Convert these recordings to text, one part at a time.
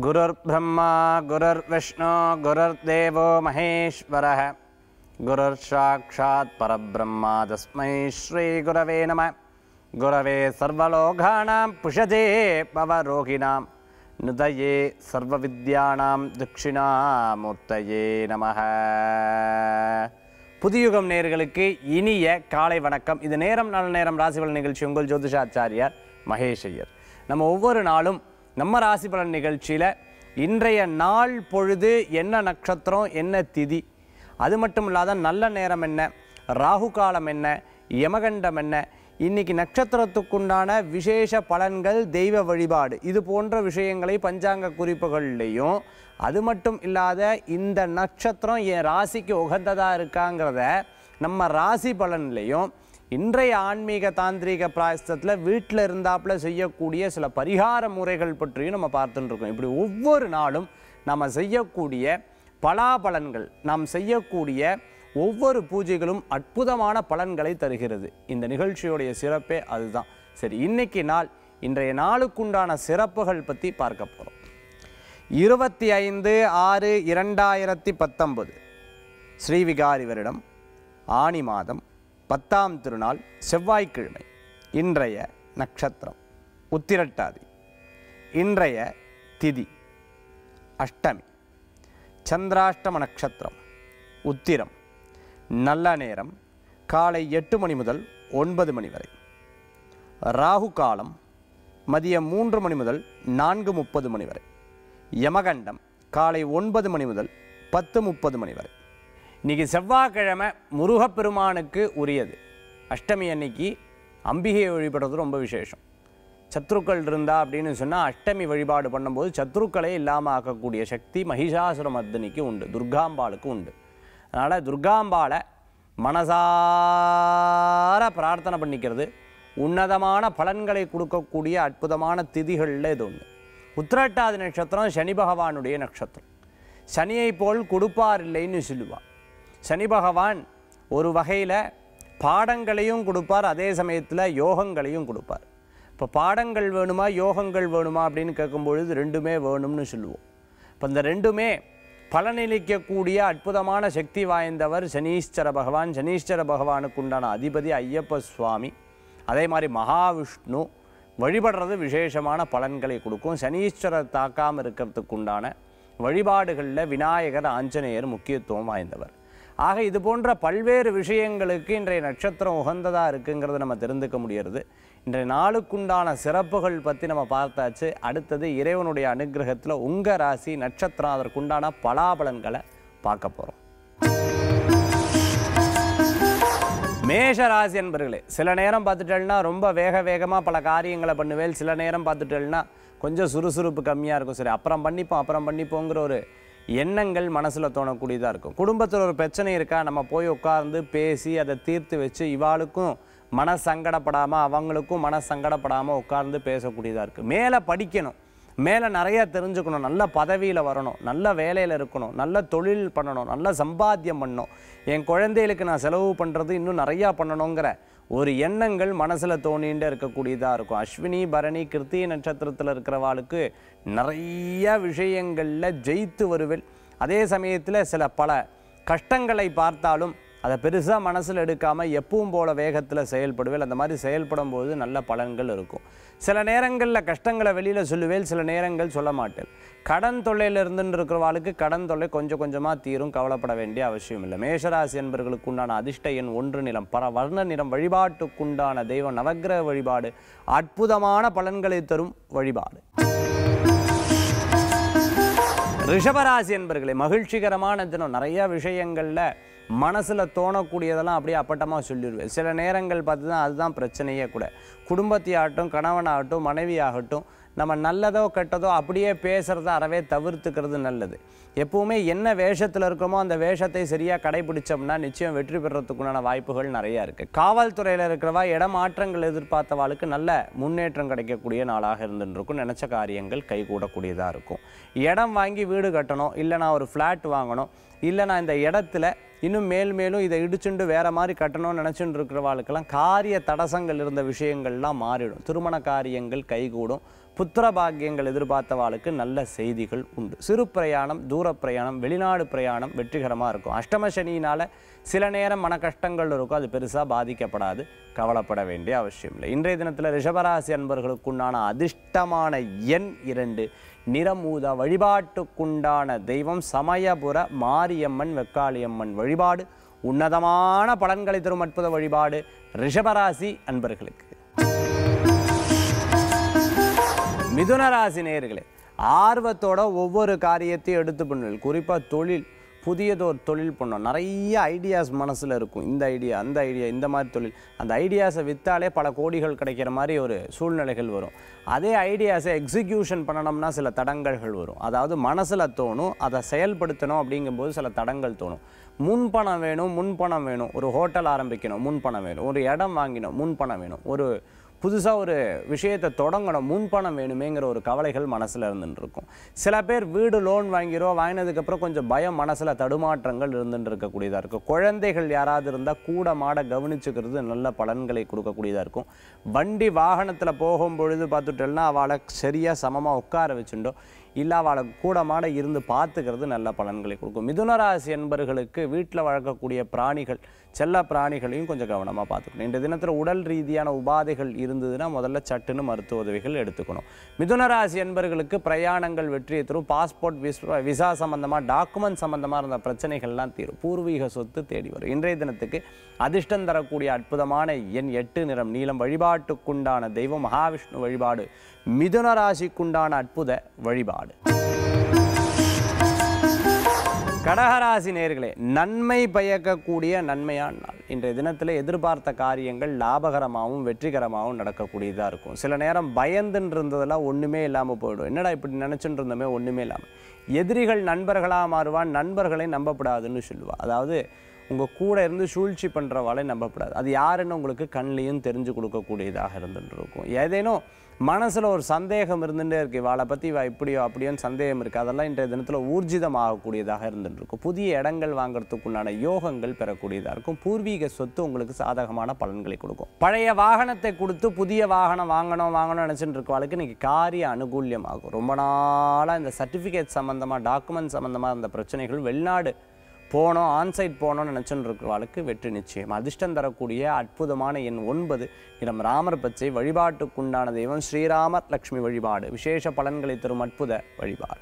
गुरुर्ब्रह्मा गुरुर्विष्णु गुरुर्देवो महेश्वरः गुरुर्साक्षात् परब्रह्मा तस्मै श्रीगुरवे नमः गुरवे सर्वलोकानां पुषजे पवरोगिणां निधये सर्वविद्यानां दक्षिणामूर्तये நமः புதியுகம் நேயர்களுக்கு இனிய காலை வணக்கம் இது நேரம் நல்ல நேரம் ராசிபலன் நிகழ்ச்சி உங்கள் ஜோதிஷாச்சாரியார் மகேஷ் ஐயர் நம்ம ஒவ்வொரு நாளும் நம்ம ராசிபலன் நிகழ்ச்சியில் இன்றைய நாள் பொழுது என்ன நட்சத்திரம் என்ன திதி அது மட்டும் இல்லாத நல்ல நேரம் என்ன ராகு காலம் என்ன யமகண்டம் என்ன இன்னைக்கு நட்சத்திரத்துக்குண்டான விசேஷ பலன்கள் தெய்வ வழிபாடு இது போன்ற விஷயங்களை பஞ்சாங்க குறிப்புகள்லையும் அது மட்டும் இல்லாத இந்த நட்சத்திரம் என் ராசிக்கு உகந்ததாக இருக்காங்கிறத நம்ம ராசி பலன்லையும் இன்றைய ஆன்மீக தாந்திரீக பிராயசத்தில் வீட்டில் இருந்தாப்புல செய்யக்கூடிய சில பரிகார முறைகள் பற்றியும் நம்ம பார்த்துட்டு இருக்கோம் இப்படி ஒவ்வொரு நாளும் நம்ம செய்யக்கூடிய பலாபலன்கள் நாம் செய்யக்கூடிய ஒவ்வொரு பூஜைகளும் அற்புதமான பலன்களை தருகிறது இந்த நிகழ்ச்சியுடைய சிறப்பே அதுதான் சரி இன்னைக்கு நாள் இன்றைய நாளுக்குண்டான சிறப்புகள் பற்றி பார்க்க போகிறோம் இருபத்தி ஐந்து ஆறு இரண்டாயிரத்தி பத்தொன்பது ஸ்ரீவிகாரி வருடம் ஆனி மாதம் பத்தாம் திருநாள் செவ்வாய்க்கிழமை இன்றைய நட்சத்திரம் உத்திரட்டாதி இன்றைய திதி அஷ்டமி சந்திராஷ்டம நட்சத்திரம் உத்திரம் நல்ல நேரம் காலை எட்டு மணி முதல் ஒன்பது மணி வரை ராகு காலம் மதியம் மூன்று மணி முதல் நான்கு முப்பது மணி வரை யமகண்டம் காலை ஒன்பது மணி முதல் பத்து முப்பது மணி வரை இன்னைக்கு செவ்வாய்க்கிழமை முருகப்பெருமானுக்கு உரியது அஷ்டமி அன்னைக்கு அம்பிகையை வழிபடுறது ரொம்ப விசேஷம் சத்ருக்கள் இருந்தா அப்படின்னு சொன்னால் அஷ்டமி வழிபாடு பண்ணும்போது சத்ருக்களே இல்லாமல் ஆக்கக்கூடிய சக்தி மகிஷாசுர மர்தினிக்கு உண்டு துர்காம்பாளுக்கு உண்டு அதனால் துர்காம்பாளை மனசார பிரார்த்தனை பண்ணிக்கிறது உன்னதமான பலன்களை கொடுக்கக்கூடிய அற்புதமான திதிகளில் இது ஒன்று உத்திரட்டாதி நட்சத்திரம் சனி பகவானுடைய நட்சத்திரம் சனியை போல் கொடுப்பார் இல்லைன்னு சொல்லுவாள் சனி பகவான் ஒரு வகையில் பாடங்களையும் கொடுப்பார் அதே சமயத்தில் யோகங்களையும் கொடுப்பார் இப்போ பாடங்கள் வேணுமா யோகங்கள் வேணுமா அப்படின்னு கேட்கும்பொழுது ரெண்டுமே வேணும்னு சொல்லுவோம் இப்போ இந்த ரெண்டுமே பலனளிக்கக்கூடிய அற்புதமான சக்தி வாய்ந்தவர் சனீஸ்வர பகவான் சனீஸ்வர பகவானுக்கு உண்டான அதிபதி ஐயப்ப சுவாமி அதே மாதிரி மகாவிஷ்ணு வழிபடுறது விசேஷமான பலன்களை கொடுக்கும் சனீஸ்வரர் தாக்காமல் இருக்கிறதுக்கு உண்டான வழிபாடுகளில் விநாயகர் ஆஞ்சநேயர் முக்கியத்துவம் வாய்ந்தவர் ஆக இது போன்ற பல்வேறு விஷயங்களுக்கு இன்றைய நட்சத்திரம் உகந்ததாக இருக்குங்கிறத நம்ம தெரிந்துக்க முடியறது இன்றைய நாளுக்குண்டான சிறப்புகள் பற்றி நம்ம பார்த்தாச்சு அடுத்தது இறைவனுடைய அனுகிரகத்தில் உங்கள் ராசி நட்சத்திரம் அதற்குண்டான பலாபலன்களை பார்க்க போகிறோம் மேஷ ராசி என்பர்களே சில நேரம் பார்த்துட்டேன்னா ரொம்ப வேக வேகமாக பல காரியங்களை பண்ணுவேன் சில நேரம் பார்த்துட்டேன்னா கொஞ்சம் சுறுசுறுப்பு கம்மியாக இருக்கும் சரி அப்புறம் பண்ணிப்போம் அப்புறம் பண்ணிப்போங்கிற ஒரு எண்ணங்கள் மனசில் தோணக்கூடியதாக இருக்கும் குடும்பத்தில் ஒரு பிரச்சனை இருக்கா நம்ம போய் உட்கார்ந்து பேசி அதை தீர்த்து வச்சு இவாளுக்கும் மன சங்கடப்படாமல் அவங்களுக்கும் மன சங்கடப்படாமல் உட்கார்ந்து பேசக்கூடியதாக இருக்குது மேலே படிக்கணும் மேலே நிறைய தெரிஞ்சுக்கணும் நல்ல பதவியில் வரணும் நல்ல வேலையில் இருக்கணும் நல்ல தொழில் பண்ணணும் நல்ல சம்பாத்தியம் பண்ணணும் என் குழந்தைகளுக்கு நான் செலவு பண்ணுறது இன்னும் நிறையா பண்ணணுங்கிற ஒரு எண்ணங்கள் மனசில் தோணிகிட்டே இருக்கக்கூடியதாக இருக்கும் அஸ்வினி பரணி கிருத்திய நட்சத்திரத்தில் இருக்கிறவாளுக்கு நிறைய விஷயங்களில் ஜெயித்து வருவேன் அதே சமயத்தில் சில பல கஷ்டங்களை பார்த்தாலும் அதை பெருசாக மனசில் எடுக்காமல் எப்பவும் போல வேகத்தில் செயல்படுவேன் அந்த மாதிரி செயல்படும் போது நல்ல பலன்கள் இருக்கும் சில நேரங்களில் கஷ்டங்களை வெளியில் சொல்லுவேன் சில நேரங்கள் சொல்ல மாட்டேன் கடன் தொல்லையில் இருந்துன்னு இருக்கிறவாளுக்கு கடன் தொல்லை கொஞ்சம் கொஞ்சமாக தீரும் கவலைப்பட வேண்டிய அவசியம் இல்லை மேஷராசி என்பர்களுக்கு உண்டான அதிர்ஷ்ட எண் ஒன்று நிலம் பர வர்ண நிறம் வழிபாட்டுக்குண்டான தெய்வம் நவக்கிரக வழிபாடு அற்புதமான பலன்களை தரும் வழிபாடு ரிஷபராசி என்பர்களே மகிழ்ச்சிகரமான தினம் நிறைய விஷயங்களில் மனசில் தோணக்கூடியதெல்லாம் அப்படியே அப்பட்டமாக சொல்லிடுவேன் சில நேரங்கள் பார்த்து தான் அதுதான் பிரச்சனையே கூட குடும்பத்தையாகட்டும் கணவனாகட்டும் மனைவி ஆகட்டும் நம்ம நல்லதோ கெட்டதோ அப்படியே பேசுகிறத அறவே தவிர்த்துக்கிறது நல்லது எப்பவுமே என்ன வேஷத்தில் இருக்கோமோ அந்த வேஷத்தை சரியாக கடைபிடிச்சோம்னா நிச்சயம் வெற்றி பெறத்துக்குண்டான வாய்ப்புகள் நிறையா இருக்குது காவல்துறையில் இருக்கிறவா இடமாற்றங்கள் எதிர்பார்த்தவாளுக்கு நல்ல முன்னேற்றம் கிடைக்கக்கூடிய நாளாக இருந்துருக்கும் நினச்ச காரியங்கள் கைகூடக்கூடியதாக இருக்கும் இடம் வாங்கி வீடு கட்டணும் இல்லை நான் ஒரு ஃப்ளாட் வாங்கணும் இல்லை நான் இந்த இடத்துல இன்னும் மேல் மேலும் இதை இடிச்சுண்டு வேற மாதிரி கட்டணும்னு நினச்சிட்டு இருக்கிறவாளுக்கெல்லாம் காரிய தடசங்கள் இருந்த விஷயங்கள் தடங்கள்லாம் மாறிடும் திருமண காரியங்கள் கைகூடும் புத்திர பாக்கியங்கள் எதிர்பார்த்தவாளுக்கு நல்ல செய்திகள் உண்டு சிறு பிரயாணம் தூர பிரயாணம் வெளிநாடு பிரயாணம் வெற்றிகரமாக இருக்கும் அஷ்டம சனியினால் சில நேரம் மன கஷ்டங்கள் இருக்கும் அது பெருசாக பாதிக்கப்படாது கவலைப்பட வேண்டிய அவசியம் இல்லை இன்றைய தினத்தில் ரிஷபராசி அன்பர்களுக்குண்டான அதிர்ஷ்டமான எண் இரண்டு நிறமூத வழிபாட்டுக்குண்டான தெய்வம் சமயபுர மாரியம்மன் வெக்காளியம்மன் வழிபாடு உன்னதமான பலன்களை தரும் அற்புத வழிபாடு ரிஷபராசி அன்பர்களுக்கு மிதுன ராசி நேயர்களே ஆர்வத்தோட ஒவ்வொரு காரியத்தையும் எடுத்து பண்ணுவீர்கள் குறிப்பாக தொழில் புதியதொரு தொழில் பண்ணோம் நிறைய ஐடியாஸ் மனசில் இருக்கும் இந்த ஐடியா அந்த ஐடியா இந்த மாதிரி தொழில் அந்த ஐடியாஸை விற்றாலே பல கோடிகள் கிடைக்கிற மாதிரி ஒரு சூழ்நிலைகள் வரும் அதே ஐடியாஸை எக்ஸிக்யூஷன் பண்ணணும்னா சில தடங்கல்கள் வரும் அதாவது மனசில் தோணும் அதை செயல்படுத்தணும் அப்படிங்கும்போது சில தடங்கள் தோணும் முன்பணம் வேணும் முன்பணம் வேணும் ஒரு ஹோட்டல் ஆரம்பிக்கணும் முன்பணம் வேணும் ஒரு இடம் வாங்கினோம் முன்பணம் வேணும் ஒரு புதுசாக ஒரு விஷயத்தை தொடங்கணும் முன்பணம் வேணுமேங்கிற ஒரு கவலைகள் மனசில் இருந்துட்டு இருக்கும் சில பேர் வீடு லோன் வாங்கிறோம் வாங்கினதுக்கப்புறம் கொஞ்சம் பயம் மனசில் தடுமாற்றங்கள் இருந்துட்டு இருக்கக்கூடியதாக இருக்கும் குழந்தைகள் யாராவது இருந்தால் கூட மாட கவனிச்சுக்கிறது நல்ல பலன்களை கொடுக்கக்கூடியதாக இருக்கும் வண்டி வாகனத்தில் போகும் பொழுது பார்த்துட்டோம்னா அவளை சரியாக சமமாக உட்கார வச்சுட்டோ இல்லை அவளை கூட மாட இருந்து பார்த்துக்கிறது நல்ல பலன்களை கொடுக்கும் மிதுனராசி என்பர்களுக்கு வீட்டில் வளர்க்கக்கூடிய பிராணிகள் செல்ல பிராணிகளையும் கொஞ்சம் கவனமாக பார்த்துக்கணும் இந்த தினத்தில் உடல் ரீதியான உபாதைகள் இருந்ததுன்னா முதல்ல சட்டுன்னு மருத்துவ உதவிகள் எடுத்துக்கணும் மிதுனராசி என்பர்களுக்கு பிரயாணங்கள் வெற்றியை தரும் பாஸ்போர்ட் விஸ்- விசா சம்பந்தமாக டாக்குமெண்ட் சம்பந்தமாக இருந்த பிரச்சனைகள்லாம் தீரும் பூர்வீக சொத்து தேடி வரும் இன்றைய தினத்துக்கு அதிர்ஷ்டம் தரக்கூடிய அற்புதமான எண் எட்டு நிறம் நீளம் வழிபாட்டுக்குண்டான தெய்வம் மகாவிஷ்ணு வழிபாடு மிதுன ராசிக்குண்டான அற்புத வழிபாடு கடகராசி நேர்களே நன்மை பயக்கக்கூடிய நன்மையான நாள் இன்றைய தினத்தில் எதிர்பார்த்த காரியங்கள் லாபகரமாகவும் வெற்றிகரமாகவும் நடக்கக்கூடியதாக இருக்கும் சில நேரம் பயந்துன்னு இருந்ததெல்லாம் ஒன்றுமே இல்லாமல் போயிடும் என்னடா இப்படி நினச்சிட்டு இருந்தோமே ஒன்றுமே இல்லாமல் எதிரிகள் நண்பர்களாக மாறுவான் நண்பர்களை நம்பப்படாதுன்னு சொல்லுவா அதாவது உங்கள் கூட இருந்து சூழ்ச்சி பண்ணுறவாளை நம்பப்படாது அது யாருன்னு உங்களுக்கு கண்லேயும் தெரிஞ்சு கொடுக்கக்கூடியதாக இருந்துட்டு இருக்கும் ஏதேனும் மனசில் ஒரு சந்தேகம் இருந்துகிட்டே இருக்கு இவாளை பற்றி இவா இப்படியோ அப்படியோன்னு சந்தேகம் இருக்குது அதெல்லாம் இன்றைய தினத்தில் ஊர்ஜிதமாகக்கூடியதாக இருந்துட்டு இருக்கும் புதிய இடங்கள் வாங்குறதுக்குண்டான யோகங்கள் பெறக்கூடியதாக இருக்கும் பூர்வீக சொத்து உங்களுக்கு சாதகமான பலன்களை கொடுக்கும் பழைய வாகனத்தை கொடுத்து புதிய வாகனம் வாங்கணும் வாங்கணும்னு நினச்சிட்டு இருக்கவாளுக்கு இன்னைக்கு காரிய அனுகூல்யம் ஆகும் ரொம்ப நாளாக இந்த சர்டிஃபிகேட் சம்மந்தமாக டாக்குமெண்ட் சம்மந்தமாக இருந்த பிரச்சனைகள் வெளிநாடு போனோம் ஆன்சைட் போனோம்னு நினச்சுன்னு இருக்கிறவாளுக்கு வெற்றி நிச்சயம் அதிர்ஷ்டம் தரக்கூடிய அற்புதமான எண் ஒன்பது இடம் ராமர் பச்சை வழிபாட்டுக்குண்டான தெய்வம் ஸ்ரீராமர் லக்ஷ்மி வழிபாடு விசேஷ பலன்களை தரும் அற்புத வழிபாடு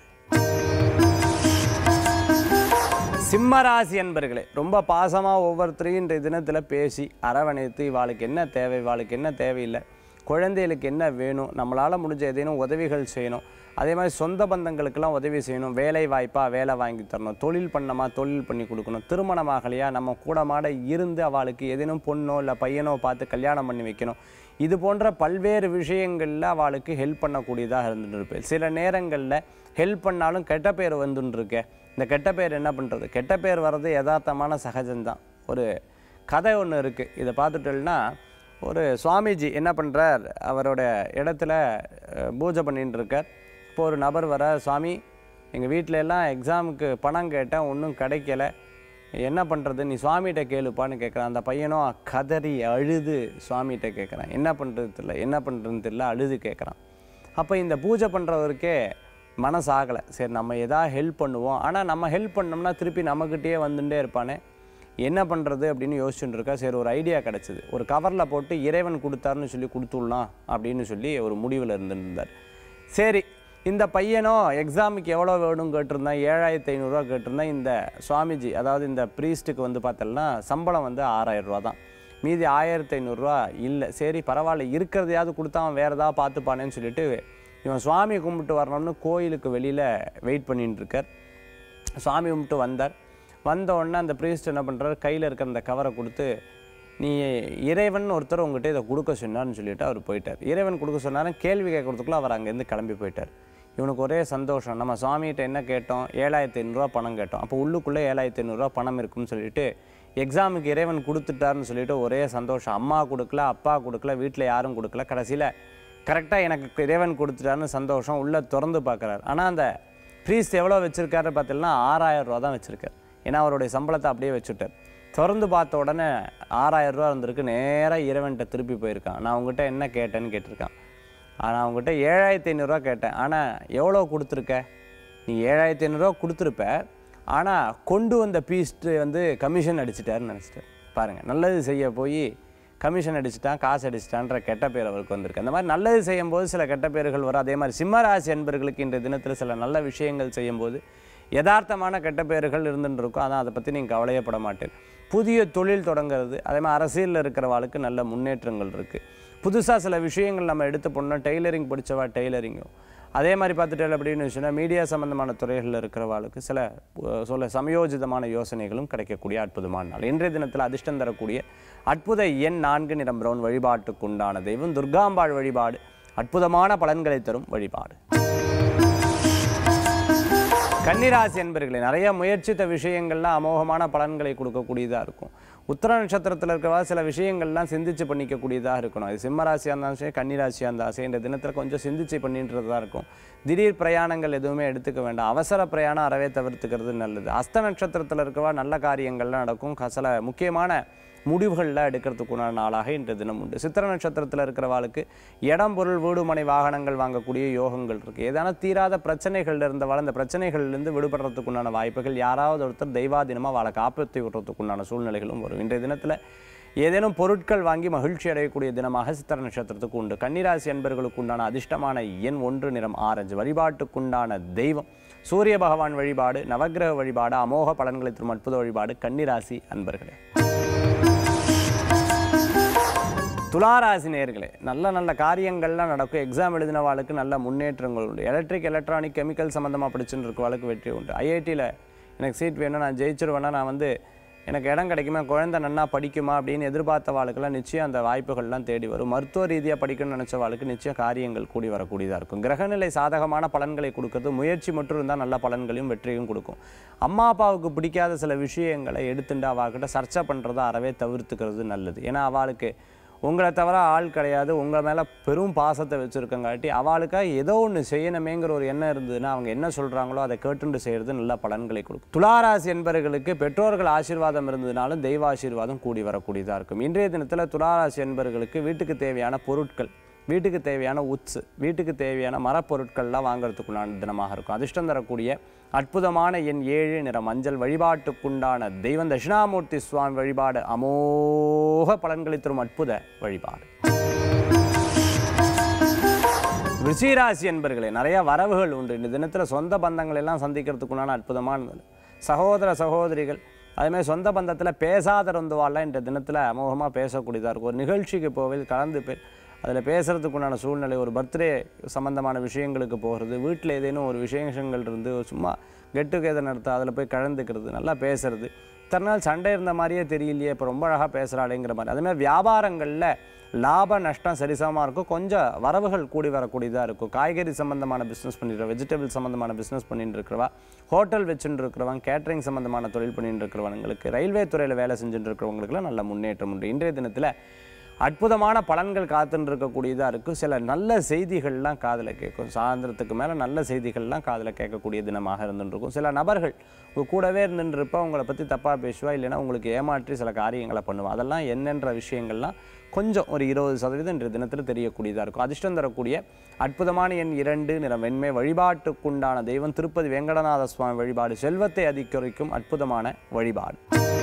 சிம்மராசி அன்பர்களே ரொம்ப பாசமாக ஒவ்வொருத்தரையும் இன்றைய தினத்தில் பேசி அரவணைத்து இவாளுக்கு என்ன தேவை இவாளுக்கு என்ன தேவையில்லை குழந்தைகளுக்கு என்ன வேணும் நம்மளால் முடிஞ்ச ஏதேனும் உதவிகள் செய்யணும் அதே மாதிரி சொந்த பந்தங்களுக்கெல்லாம் உதவி செய்யணும் வேலை வாய்ப்பாக வேலை வாங்கி தரணும் தொழில் பண்ணமா தொழில் பண்ணி கொடுக்கணும் திருமணமாகலையா நம்ம கூட மாட இருந்து அவளுக்கு ஏதேனும் பொண்ணோ இல்லை பையனோ பார்த்து கல்யாணம் பண்ணி வைக்கணும் இது போன்ற பல்வேறு விஷயங்களில் அவளுக்கு ஹெல்ப் பண்ணக்கூடியதாக இருந்துட்டு இருப்பேன் சில நேரங்களில் ஹெல்ப் பண்ணாலும் கெட்ட பேர் வந்துன்னு இருக்கே இந்த கெட்ட பேர் என்ன பண்ணுறது கெட்ட பேர் வர்றது யதார்த்தமான சகஜம்தான் ஒரு கதை ஒன்று இருக்குது இதை பார்த்துட்டோம்னா ஒரு சுவாமிஜி என்ன பண்ணுறார் அவரோட இடத்துல அஹ், பூஜை பண்ணிட்டு இருக்கார் இப்போ ஒரு நபர் வர சுவாமி எங்கள் வீட்டில எல்லாம் எக்ஸாமுக்கு பணம் கேட்டேன் ஒன்றும் கிடைக்கல என்ன பண்ணுறது நீ சுவாமிகிட்ட கேளுப்பான்னு கேட்குறான் அந்த பையனும் கதறி அழுது சுவாமிகிட்ட கேட்குறான் என்ன பண்ணுறது தெரியல என்ன பண்ணுறதுன்னு தெரியல அழுது கேட்குறான் அப்போ இந்த பூஜை பண்ணுறவருக்கே மனசு ஆகலை சரி நம்ம எதாவது ஹெல்ப் பண்ணுவோம் ஆனால் நம்ம ஹெல்ப் பண்ணோம்னா திருப்பி நம்மக்கிட்டேயே வந்துட்டே இருப்பானே என்ன பண்ணுறது அப்படின்னு யோசிச்சுட்டு இருக்கா சரி ஒரு ஐடியா கிடச்சிது ஒரு கவரில் போட்டு இறைவன் கொடுத்தாருன்னு சொல்லி கொடுத்துடலாம் அப்படின்னு சொல்லி ஒரு முடிவில் இருந்துருந்தார் சரி இந்த பையனும் எக்ஸாமுக்கு எவ்வளோ வேணும் கேட்டிருந்தான் ஏழாயிரத்தி ஐநூறுரூவா கேட்டிருந்தான் இந்த சுவாமிஜி அதாவது இந்த ப்ரீஸ்ட்டுக்கு வந்து பார்த்தோம்னா சம்பளம் வந்து ஆறாயிரம் ரூபா தான் மீதி ஆயிரத்தி ஐநூறுரூவா இல்லை சரி பரவாயில்ல இருக்கிறதையாவது கொடுத்தா அவன் வேறு ஏதாவது பார்த்துப்பானேன்னு சொல்லிட்டு இவன் சுவாமி கும்பிட்டு வரணும்னு கோயிலுக்கு வெளியில் வெயிட் பண்ணிட்டு இருக்கார் சுவாமி கும்பிட்டு வந்தார் வந்த உடனே அந்த priest என்ன பண்ணுறாரு கையில் இருக்கிற அந்த கவரை கொடுத்து நீ இறைவன் ஒருத்தர் உங்ககிட்ட இதை கொடுக்க சொன்னார்னு சொல்லிட்டு அவர் போயிட்டார் இறைவன் கொடுக்க சொன்னாரும் கேள்வி கேட்கறதுக்குள்ள அவர் அங்கேருந்து கிளம்பி போயிட்டார் இவனுக்கு ஒரே சந்தோஷம் நம்ம சுவாமிகிட்ட என்ன கேட்டோம் ஏழாயிரத்தி ஐநூறுரூவா பணம் கேட்டோம் அப்போ உள்ளுக்குள்ளே ஏழாயிரத்தி ஐநூறுரூவா பணம் இருக்குன்னு சொல்லிட்டு எக்ஸாமுக்கு இறைவன் கொடுத்துட்டாருன்னு சொல்லிட்டு ஒரே சந்தோஷம் அம்மா கொடுக்கல அப்பா கொடுக்கல வீட்டில் யாரும் கொடுக்கல கடைசியில் கரெக்டாக எனக்கு இறைவன் கொடுத்துட்டாருன்னு சந்தோஷம் உள்ளே திறந்து பார்க்குறாரு ஆனால் அந்த ப்ரீஸ்ட் எவ்வளோ வச்சுருக்காரு பார்த்தீங்கன்னா ஆறாயிரம் ரூபா தான் வச்சுருக்கார் ஏன்னா அவருடைய சம்பளத்தை அப்படியே வச்சுட்டார் திறந்து பார்த்த உடனே ஆறாயிரம் ரூபா இருந்திருக்கு நேராக இறைவன்கிட்ட திருப்பி போயிருக்கான் நான் உங்ககிட்ட என்ன கேட்டேன்னு கேட்டிருக்கான் ஆனால் அவங்ககிட்ட ஏழாயிரத்தி ஐநூறுரூவா கேட்டேன் ஆனால் எவ்வளோ கொடுத்துருக்க நீ ஏழாயிரத்தி ஐநூறுரூவா கொடுத்துருப்ப ஆனால் கொண்டு வந்த பீஸ்ட்டு வந்து கமிஷன் அடிச்சிட்டாருன்னு நினச்சிட்டேன் பாருங்கள் நல்லது செய்ய போய் கமிஷன் அடிச்சிட்டான் காசு அடிச்சிட்டான்ற கெட்ட பேர் அவருக்கு வந்திருக்கு அந்த மாதிரி நல்லது செய்யும்போது சில கெட்ட பேர்கள் வரும் அதே மாதிரி சிம்மராசி என்பர்களுக்கு இன்றைய தினத்தில் சில நல்ல விஷயங்கள் செய்யும்போது யதார்த்தமான கெட்ட பேர்கள் இருந்துட்டு இருக்கும் அதான் அதை பற்றி நீங்கள் கவலையப்பட மாட்டேன் புதிய தொழில் தொடங்குறது அதே மாதிரி அரசியலில் இருக்கிறவாளுக்கு நல்ல முன்னேற்றங்கள் இருக்குது புதுசாக சில விஷயங்கள் நம்ம எடுத்து போனோம் டெய்லரிங் பிடிச்சவா டெய்லரிங்கும் அதே மாதிரி பார்த்துட்டு அப்படின்னு சொன்னால் மீடியா சம்பந்தமான துறைகளில் இருக்கிறவாளுக்கு சில அஹ், சொல்ல சமயோஜிதமான யோசனைகளும் கிடைக்கக்கூடிய அற்புதமான நாள் இன்றைய தினத்தில் அதிர்ஷ்டம் தரக்கூடிய அற்புத எண் நான்கு நிறம் பிரவுன் வழிபாட்டுக்குண்டான தெய்வம் துர்காம்பாள் வழிபாடு அற்புதமான பலன்களை தரும் வழிபாடு கன்னிராசி என்பர்களே நிறைய முயற்சித்த விஷயங்கள்லாம் அமோகமான பலன்களை கொடுக்கக்கூடியதாக இருக்கும் உத்தர நட்சத்திரத்தில் இருக்கிறவா சில விஷயங்கள்லாம் சிந்திச்சு பண்ணிக்கக்கூடியதாக இருக்கணும் அது சிம்மராசியாக இருந்தாலும் சரி கன்னிராசியாக இருந்தாலும் சரி இந்த தினத்தில் கொஞ்சம் சிந்திச்சு பண்ணின்றதா இருக்கும் திடீர் பிரயாணங்கள் எதுவுமே எடுத்துக்க வேண்டாம் அவசர பிரயாணம் அறவே தவிர்த்துக்கிறது நல்லது அஸ்த நட்சத்திரத்தில் இருக்கவா நல்ல காரியங்கள்லாம் நடக்கும் க- சில முக்கியமான முடிவுகளில் எடுக்கிறதுக்குண்டான நாளாக இன்று தினம் உண்டு சித்திர நட்சத்திரத்தில் இருக்கிறவாளுக்கு இடம் பொருள் வீடு மனை வாகனங்கள் வாங்கக்கூடிய யோகங்கள் இருக்குது ஏதான தீராத பிரச்சனைகள் இருந்தவாள் அந்த பிரச்சனைகள்லேருந்து விடுபடுறதுக்குண்டான வாய்ப்புகள் யாராவது ஒருத்தர் தெய்வாதீனமாக அவளை காப்பாற்றி விடுறதுக்குண்டான சூழ்நிலைகளும் வரும் இன்றைய தினத்தில் ஏதேனும் பொருட்கள் வாங்கி மகிழ்ச்சி அடையக்கூடிய தினமாக சித்திர நட்சத்திரத்துக்கு உண்டு கன்னிராசி என்பர்களுக்கு உண்டான அதிர்ஷ்டமான எண் ஒன்று நிறம் ஆரஞ்சு வழிபாட்டுக்குண்டான தெய்வம் சூரிய பகவான் வழிபாடு நவக்கிரக வழிபாடு அமோக பலன்களை தரும் அற்புத வழிபாடு கன்னிராசி அன்பர்களே துளாராசி நேர்களே நல்ல நல்ல காரியங்கள்லாம் நடக்கும் எக்ஸாம் எழுதினவாளுக்கு நல்ல முன்னேற்றங்கள் உண்டு எலக்ட்ரிக் எலக்ட்ரானிக் கெமிக்கல் சம்மந்தமாக படிச்சுட்டு இருக்கவாளுக்கு வெற்றி உண்டு ஐஐடியில் எனக்கு சீட் வேணும் நான் ஜெயிச்சிருவேன்னா நான் வந்து எனக்கு இடம் கிடைக்குமா குழந்தை நன்னா படிக்குமா அப்படின்னு எதிர்பார்த்த வாழ்க்கெல்லாம் நிச்சயம் அந்த வாய்ப்புகள்லாம் தேடி வரும் மருத்துவ ரீதியாக படிக்கணும்னு நினச்ச வாழ்க்கை நிச்சயம் காரியங்கள் கூடி வரக்கூடியதாக இருக்கும் கிரகநிலை சாதகமான பலன்களை கொடுக்கறது முயற்சி மட்டும் இருந்தால் நல்ல பலன்களையும் வெற்றியும் கொடுக்கும் அம்மா அப்பாவுக்கு பிடிக்காத சில விஷயங்களை எடுத்துட்டு அவகிட்ட சர்ச்சை பண்ணுறதை அறவே தவிர்த்துக்கிறது நல்லது ஏன்னா அவளுக்கு உங்களை தவிர ஆள் கிடையாது உங்கள் மேலே பெரும் பாசத்தை வச்சுருக்கங்காட்டி அவளுக்காக ஏதோ ஒன்று செய்யணுமேங்கிற ஒரு எண்ணம் இருந்ததுன்னா அவங்க என்ன சொல்கிறாங்களோ அதை கேட்டுண்டு செய்கிறது நல்ல பலன்களை கொடுக்கும் துளாராசி என்பவர்களுக்கு பெற்றோர்கள் ஆசீர்வாதம் இருந்ததுனாலும் தெய்வ ஆசீர்வாதம் கூடி வரக்கூடியதாக இருக்கும் இன்றைய தினத்தில் துளாராசி என்பவர்களுக்கு வீட்டுக்கு தேவையான பொருட்கள் வீட்டுக்கு தேவையான உட்ஸ் வீட்டுக்கு தேவையான மரப்பொருட்கள்லாம் வாங்குறதுக்குண்டான தினமாக இருக்கும் அதிர்ஷ்டம் தரக்கூடிய அற்புதமான எண் ஏழு நிற மஞ்சள் வழிபாட்டுக்குண்டான தெய்வம் தட்சிணாமூர்த்தி சுவாமி வழிபாடு அமோக பலன்களை தரும் அற்புத வழிபாடு ரிஷிராசி என்பர்களே நிறைய வரவுகள் உண்டு இந்த தினத்தில் சொந்த பந்தங்கள் எல்லாம் சந்திக்கிறதுக்குண்டான அற்புதமானது சகோதர சகோதரிகள் அதேமாதிரி சொந்த பந்தத்தில் பேசாத இருந்தவாள்லாம் இந்த தினத்தில் அமோகமாக பேசக்கூடியதாக இருக்கும் ஒரு நிகழ்ச்சிக்கு போவில் கலந்து போய் அதில் பேசுகிறதுக்குண்டான சூழ்நிலை ஒரு பர்த்டே சம்மந்தமான விஷயங்களுக்கு போகிறது வீட்டில் ஏதேனும் ஒரு விசேஷங்கள் இருந்து ஒரு சும்மா கெட் டுகெதர் நடத்த அதில் போய் கலந்துக்கிறது நல்லா பேசுறது இத்தனை நாள் சண்டை இருந்த மாதிரியே தெரியலையே இப்போ ரொம்ப அழகாக பேசுகிறாளேங்கிற மாதிரி அதேமாதிரி வியாபாரங்களில் லாப நஷ்டம் சரிசமமாக இருக்கும் கொஞ்சம் வரவுகள் கூடி வரக்கூடியதாக இருக்கும் காய்கறி சம்மந்தமான பிஸ்னஸ் பண்ணிட்டு வெஜிடபிள் சம்மந்தமான பிஸ்னஸ் பண்ணிட்டு இருக்கிறவா ஹோட்டல் வச்சுட்டு இருக்கிறவங்க கேட்டரிங் சம்மந்தமான தொழில் பண்ணிட்டு இருக்கிறவங்களுக்கு ரயில்வே துறையில் வேலை செஞ்சுட்டு இருக்கிறவங்களுக்குலாம் நல்ல முன்னேற்றம் உண்டு இன்றைய தினத்தில் அற்புதமான பலன்கள் காத்துன்னு இருக்கக்கூடியதாக இருக்கும் சில நல்ல செய்திகள்லாம் காதில் கேட்கும் சாயந்தரத்துக்கு மேலே நல்ல செய்திகள்லாம் காதில் கேட்கக்கூடிய தினமாக இருந்துட்டு இருக்கும் சில நபர்கள் உங்கள் கூடவே இருந்துட்டு இருப்பா உங்களை பற்றி தப்பாக பேசுவா இல்லைன்னா உங்களுக்கு ஏமாற்றி சில காரியங்களை பண்ணுவா அதெல்லாம் என்னென்ற விஷயங்கள்லாம் கொஞ்சம் ஒரு இருபது சதவீதம் இன்றைய தினத்தில் தெரியக்கூடியதாக இருக்கும் அதிர்ஷ்டம் தரக்கூடிய அற்புதமான எண் இரண்டு நிறம் வெண்மை வழிபாட்டுக்குண்டான தெய்வம் திருப்பதி வெங்கடநாத சுவாமி வழிபாடு செல்வத்தை அதிகரிக்கும் அற்புதமான வழிபாடு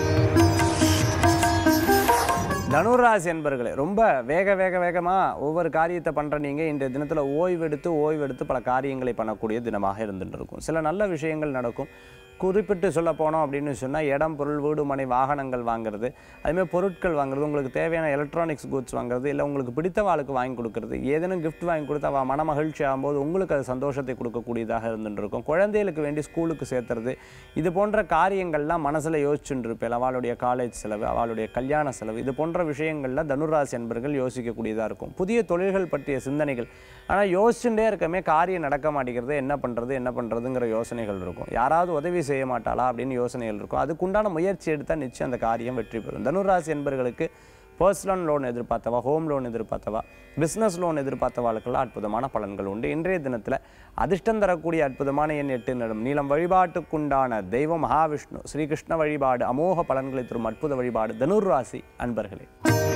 தனுராசி என்பர்களே ரொம்ப வேக வேக வேகமாக ஒவ்வொரு காரியத்தை பண்ணுற நீங்கள் இன்றைய தினத்தில் ஓய்வெடுத்து ஓய்வெடுத்து பல காரியங்களை பண்ணக்கூடிய தினமாக இருந்துட்டு இருக்கும் சில நல்ல விஷயங்கள் நடக்கும் குறிப்பிட்டு சொல்ல போனோம் அப்படின்னு சொன்னால் இடம் பொருள் வீடு மனை வாகனங்கள் வாங்குறது அதுமாதிரி பொருட்கள் வாங்குறது உங்களுக்கு தேவையான எலக்ட்ரானிக்ஸ் குட்ஸ் வாங்குறது இல்லை உங்களுக்கு பிடித்த வாழ்க்கை வாங்கி கொடுக்குறது ஏதேனும் கிஃப்ட் வாங்கி கொடுத்து அவள் மன மகிழ்ச்சி ஆகும்போது உங்களுக்கு அது சந்தோஷத்தை கொடுக்கக்கூடியதாக இருந்துட்டு இருக்கும் குழந்தைகளுக்கு வேண்டி ஸ்கூலுக்கு சேர்த்துறது இது போன்ற காரியங்கள்லாம் மனசில் யோசிச்சுட்டு இருப்பேன் அவளுடைய காலேஜ் செலவு அவளுடைய கல்யாண செலவு இது போன்ற விஷயங்களில் தனுராசி என்பர்கள் யோசிக்கக்கூடியதாக இருக்கும் புதிய தொழில்கள் பற்றிய சிந்தனைகள் ஆனால் யோசிச்சுட்டே இருக்கமே காரியம் நடக்க மாட்டேங்கிறது என்ன பண்ணுறது என்ன பண்ணுறதுங்கிற யோசனைகள் இருக்கும் யாராவது உதவி செய்ய மாட்டாளா அப்படின்னு யோசனைகள் இருக்கும் அதுக்குண்டான முயற்சி எடுத்தால் நிச்சயம் அந்த காரியம் வெற்றி பெறும் தனுராசி என்பர்களுக்கு பர்சனல் லோன் எதிர்பார்த்தவா ஹோம் லோன் எதிர்பார்த்தவா பிஸ்னஸ் லோன் எதிர்பார்த்தவாளுக்கெல்லாம் அற்புதமான பலன்கள் உண்டு இன்றைய தினத்தில் அதிர்ஷ்டம் தரக்கூடிய அற்புதமான எண் எட்டு நிறம் நீளம் வழிபாட்டுக்குண்டான தெய்வம் மகாவிஷ்ணு ஸ்ரீகிருஷ்ண வழிபாடு அமோக பலன்களை தரும் அற்புத வழிபாடு தனுர் ராசி அன்பர்களே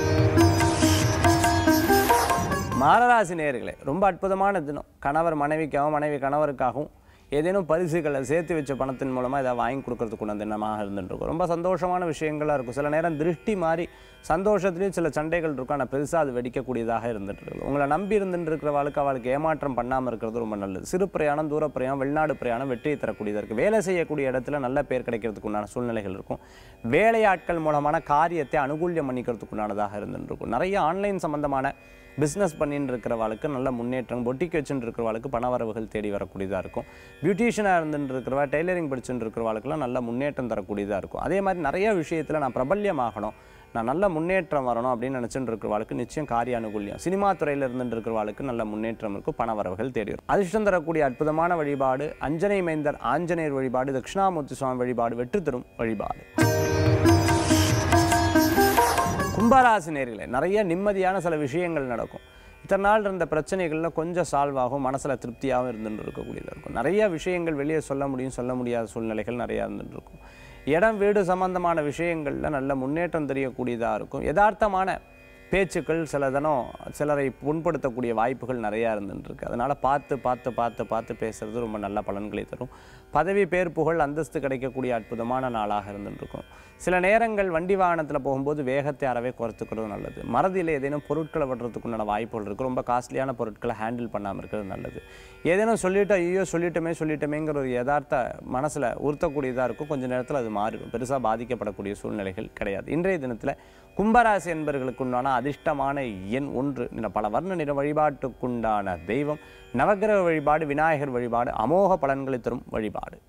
மாரராசி நேர்களே ரொம்ப அற்புதமான தினம் கணவர் மனைவிக்காகவும் மனைவி கணவருக்காகவும் ஏதேனும் பரிசுகளை சேர்த்து வச்ச பணத்தின் மூலமாக இதை வாங்கி கொடுக்கறதுக்குள்ள தினமாக இருந்துருக்கும் ரொம்ப சந்தோஷமான விஷயங்களாக இருக்கும் சில நேரம் திருஷ்டி மாறி சந்தோஷத்துலேயும் சில சண்டைகள் இருக்கும் ஆனால் பெருசாக அது வெடிக்கக்கூடியதாக இருந்துட்டு இருக்கும் உங்களை நம்பி இருந்துட்டு இருக்கிறவளுக்கு அவளுக்கு ஏமாற்றம் பண்ணாமல் இருக்கிறது ரொம்ப நல்லது சிறு பிரயாணம் தூர பிரயாணம் வெளிநாடு பிரயாணம் வெற்றியை தரக்கூடியதாக இருக்குது வேலை செய்யக்கூடிய இடத்துல நல்ல பேர் கிடைக்கிறதுக்கு உண்டான சூழ்நிலைகள் இருக்கும் வேலையாட்கள் மூலமான காரியத்தை அனுகூல்யம் பண்ணிக்கிறதுக்கு உண்டானதாக இருந்துட்டு இருக்கும் நிறைய ஆன்லைன் சம்பந்தமான பிஸ்னஸ் பண்ணிட்டு இருக்கிறவாளுக்கு நல்ல முன்னேற்றம் பொட்டிக்கு வச்சுட்டு இருக்கிறவாளுக்கு பணவரவுகள் தேடி வரக்கூடியதாக இருக்கும் பியூட்டிஷியனாக இருந்துட்டு இருக்கிறவா டெய்லரிங் படிச்சுட்டு இருக்கிறவாளுக்கெல்லாம் நல்ல முன்னேற்றம் தரக்கூடியதாக இருக்கும் அதே மாதிரி நிறைய விஷயத்தில் நான் பிரபல்யமாகணும் நான் நல்ல முன்னேற்றம் வரணும் அப்படின்னு நினச்சிட்டு இருக்கிறவாளுக்கு நிச்சயம் காரிய அனுகூல்யம் சினிமா துறையில் இருந்துட்டு இருக்கிறவாளுக்கு நல்ல முன்னேற்றம் இருக்கும் பணவரவுகள் தேடி வரும் அதிர்ஷ்டம் தரக்கூடிய அற்புதமான வழிபாடு அஞ்சனை மைந்தர் ஆஞ்சநேயர் வழிபாடு தட்சிணாமூர்த்தி சுவாமி வழிபாடு வெற்றி தரும் வழிபாடு கும்பராசி நேர்களே நிறைய நிம்மதியான சில விஷயங்கள் நடக்கும் இத்தனை நாள் இருந்த பிரச்சனைகளில் கொஞ்சம் சால்வ் ஆகும் மனசில் திருப்தியாகவும் இருந்துட்டு இருக்கக்கூடியதாக இருக்கும் நிறைய விஷயங்கள் வெளியே சொல்ல முடியும் சொல்ல முடியாத சூழ்நிலைகள் நிறையா இருந்துட்டு இருக்கும் இடம் வீடு சம்பந்தமான விஷயங்களில் நல்ல முன்னேற்றம் தெரியக்கூடியதாக இருக்கும் யதார்த்தமான பேச்சுக்கள் சில தினம் சிலரை புண்படுத்தக்கூடிய வாய்ப்புகள் நிறையா இருந்துட்டு இருக்கு அதனால் பார்த்து பார்த்து பார்த்து பார்த்து பேசுறது ரொம்ப நல்ல பலன்களை தரும் பதவி பேர் புகழ் அந்தஸ்து கிடைக்கக்கூடிய அற்புதமான நாளாக இருந்துட்டு இருக்கும் சில நேரங்கள் வண்டி வாகனத்தில் போகும்போது வேகத்தை அறவே குறைத்துக்கிறது நல்லது மறதியில் ஏதேனும் பொருட்களை விடுறதுக்குண்டான வாய்ப்புகள் இருக்குது ரொம்ப காஸ்ட்லியான பொருட்களை ஹேண்டில் பண்ணாமல் இருக்கிறது நல்லது ஏதேனும் சொல்லிட்டு ஐயோ சொல்லிட்டோமே சொல்லிட்டோமேங்கிற ஒரு யதார்த்த மனசில் உறுத்தக்கூடியதாக இருக்கும் கொஞ்ச நேரத்தில் அது மாறிடும் பெருசாக பாதிக்கப்படக்கூடிய சூழ்நிலைகள் கிடையாது இன்றைய தினத்தில் கும்பராசி என்பவர்களுக்கு உண்டான அதிர்ஷ்டமான எண் ஒன்று நிற பல வர்ண நிற வழிபாட்டுக்குண்டான தெய்வம் நவக்கிரக வழிபாடு விநாயகர் வழிபாடு அமோக பலன்களை தரும் வழிபாடு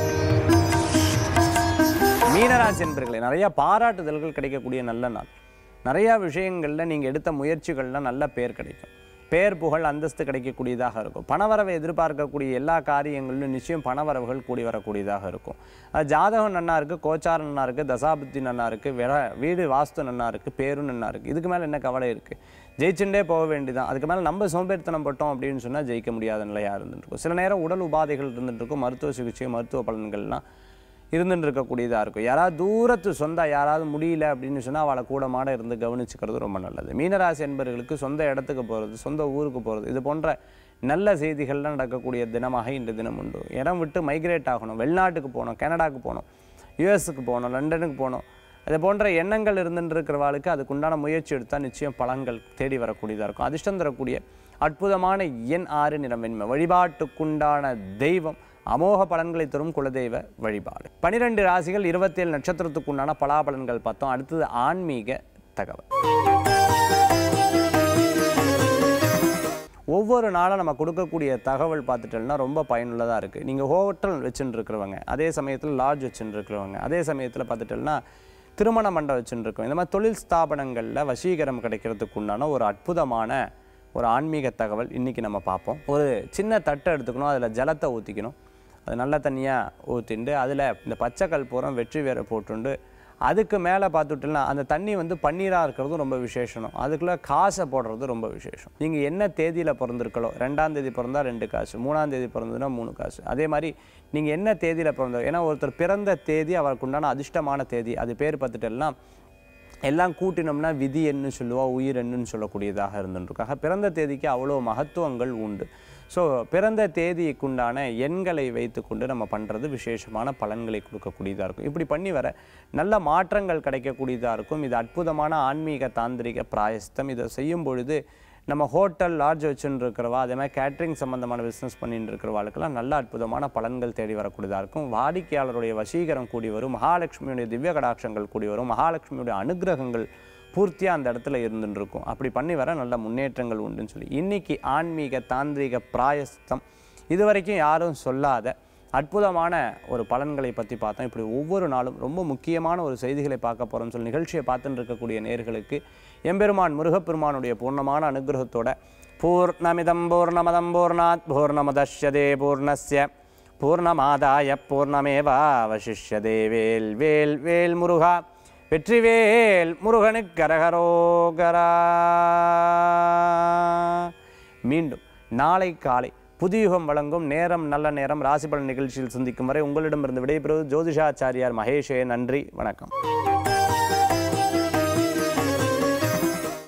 மீனராசி என்பர்களே நிறைய பாராட்டுதல்கள் கிடைக்கக்கூடிய நல்ல நாள் நிறையா விஷயங்களில் நீங்கள் எடுத்த முயற்சிகளில் நல்ல பேர் கிடைக்கும் பேர் புகழ் அந்தஸ்து கிடைக்கக்கூடியதாக இருக்கும் பணவரவை எதிர்பார்க்கக்கூடிய எல்லா காரியங்களிலும் நிச்சயம் பணவரவுகள் கூடி வரக்கூடியதாக இருக்கும் அது ஜாதகம் நன்னா இருக்குது கோச்சாரம் நன்னா இருக்குது தசாபுத்தி நன்னா இருக்குது விர வீடு வாஸ்து நன்னா இருக்குது பேரும் நன்னா இருக்குது இதுக்கு மேலே என்ன கவலை இருக்குது ஜெயிச்சுட்டே போக வேண்டியதான் அதுக்கு மேலே நம்ம சோம்பேறித்தனம் பட்டோம் அப்படின்னு சொன்னால் ஜெயிக்க முடியாத நிலையாக இருந்துட்டு இருக்கும் சில நேரம் உடல் உபாதைகள் இருந்துட்டு இருக்கும் மருத்துவ சிகிச்சை மருத்துவ பலன்கள்லாம் இருந்துட்டு இருக்கக்கூடியதாக இருக்கும் யாராவது தூரத்து சொந்த யாராவது முடியல அப்படின்னு சொன்னால் அவளை கூட மாட இருந்து கவனிச்சுக்கிறது ரொம்ப நல்லது மீனராசி என்பவர்களுக்கு சொந்த இடத்துக்கு போகிறது சொந்த ஊருக்கு போகிறது இது போன்ற நல்ல செய்திகள்லாம் நடக்கக்கூடிய தினமாக இன்று தினம் உண்டு இடம் விட்டு மைக்ரேட் ஆகணும் வெளிநாட்டுக்கு போகணும் கனடாக்கு போகணும் யுஎஸ்க்கு போகணும் லண்டனுக்கு போகணும் இது போன்ற எண்ணங்கள் இருந்துட்டு இருக்கிறவாளுக்கு அதுக்குண்டான முயற்சி எடுத்தால் நிச்சயம் பலன்கள் தேடி வரக்கூடியதாக இருக்கும் அதிர்ஷ்டம் தரக்கூடிய அற்புதமான எண் ஆறு நிறம் வெண்மை வழிபாட்டுக்குண்டான தெய்வம் அமோக பலன்களை தரும் குலதெய்வ வழிபாடு பனிரெண்டு ராசிகள் இருபத்தேழு நட்சத்திரத்துக்குண்டான பலாபலன்கள் பார்த்தோம் அடுத்தது ஆன்மீக தகவல் ஒவ்வொரு நாளும் நம்ம கொடுக்கக்கூடிய தகவல் பார்த்துட்டோம்னா ரொம்ப பயனுள்ளதாக இருக்குது நீங்கள் ஹோட்டல் வச்சுட்டு இருக்கிறவங்க அதே சமயத்தில் லாட்ஜ் வச்சுட்டு இருக்கிறவங்க அதே சமயத்தில் பார்த்துட்டோம்னா திருமண மண்டபம் வச்சுட்டு இருக்கோம் இந்த மாதிரி தொழில் ஸ்தாபனங்களில் வசீகரம் கிடைக்கிறதுக்கு உண்டான ஒரு அற்புதமான ஒரு ஆன்மீக தகவல் இன்றைக்கி நம்ம பார்ப்போம் ஒரு சின்ன தட்டை எடுத்துக்கணும் அதில் ஜலத்தை ஊற்றிக்கணும் அது நல்ல தண்ணியாக ஊற்றிண்டு அதில் இந்த பச்சை கற்பூரம் வெற்றி வேற போட்டுண்டு அதுக்கு மேலே பார்த்துட்டோம்னா அந்த தண்ணி வந்து பன்னீராக இருக்கிறதும் ரொம்ப விசேஷம் அதுக்குள்ளே காசை போடுறது ரொம்ப விசேஷம் நீங்கள் என்ன தேதியில் பிறந்திருக்கலோ ரெண்டாம் தேதி பிறந்தா ரெண்டு காசு மூணாம் தேதி பிறந்ததுன்னா மூணு காசு அதே மாதிரி நீங்கள் என்ன தேதியில் பிறந்தோ ஏன்னா ஒருத்தர் பிறந்த தேதி அவருக்கு உண்டான அதிர்ஷ்டமான தேதி அது பேர் பார்த்துட்டோம்னா எல்லாம் கூட்டினோம்னா விதி என்னன்னு சொல்லுவா உயிர் என்னன்னு சொல்லக்கூடியதாக இருந்துருக்காக பிறந்த தேதிக்கு அவ்வளோ மகத்துவங்கள் உண்டு ஸோ பிறந்த தேதிக்குண்டான எண்களை வைத்துக்கொண்டு நம்ம பண்ணுறது விசேஷமான பலன்களை கொடுக்கக்கூடியதாக இருக்கும் இப்படி பண்ணி வர நல்ல மாற்றங்கள் கிடைக்கக்கூடியதாக இருக்கும் இது அற்புதமான ஆன்மீக தாந்திரிக பிராயஸ்தம் இதை செய்யும் பொழுது நம்ம ஹோட்டல் லாட்ஜ் வச்சுன்னு இருக்கிறவா அதே மாதிரி கேட்ரிங் சம்மந்தமான பிஸ்னஸ் பண்ணிட்டு இருக்கிறவாளுக்கெல்லாம் நல்ல அற்புதமான பலன்கள் தேடி வரக்கூடியதாக இருக்கும் வாடிக்கையாளருடைய வசீகரம் கூடி வரும் மகாலட்சுமியுடைய திவ்ய கடாட்சங்கள் கூடி வரும் மகாலட்சுமியுடைய அனுகிரகங்கள் பூர்த்தியாக அந்த இடத்துல இருந்துட்டு இருக்கும் அப்படி பண்ணி வர நல்ல முன்னேற்றங்கள் உண்டுன்னு சொல்லி இன்னைக்கு ஆன்மீக தாந்திரிக பிராயஸ்தம் இதுவரைக்கும் யாரும் சொல்லாத அற்புதமான ஒரு பலன்களை பற்றி பார்த்தோம் இப்படி ஒவ்வொரு நாளும் ரொம்ப முக்கியமான ஒரு செய்திகளை பார்க்க போகிறோம்னு சொல்லி நிகழ்ச்சியை பார்த்துட்டு இருக்கக்கூடிய நேர்களுக்கு எம்பெருமான் முருகப்பெருமானுடைய பூர்ணமான அனுகிரகத்தோட பூர்ணமிதம் பூர்ணமதம் பூர்ணாத் பூர்ணமதஷ்யதே பூர்ணஸ்ய பூர்ணமாதாய பூர்ணமேவாவசிஷ்யதே வேல் வேல் வேல் முருகா வெற்றிவேல் முருகனுக்கு கரகரோகரா மீண்டும் நாளை காலை புதியுகம் வழங்கும் நேரம் நல்ல நேரம் ராசிபலன் நிகழ்ச்சியில் சந்திக்கும் வரை உங்களிடமிருந்து விடைபெறுவது ஜோதிஷாச்சாரியார் மகேஷே நன்றி வணக்கம்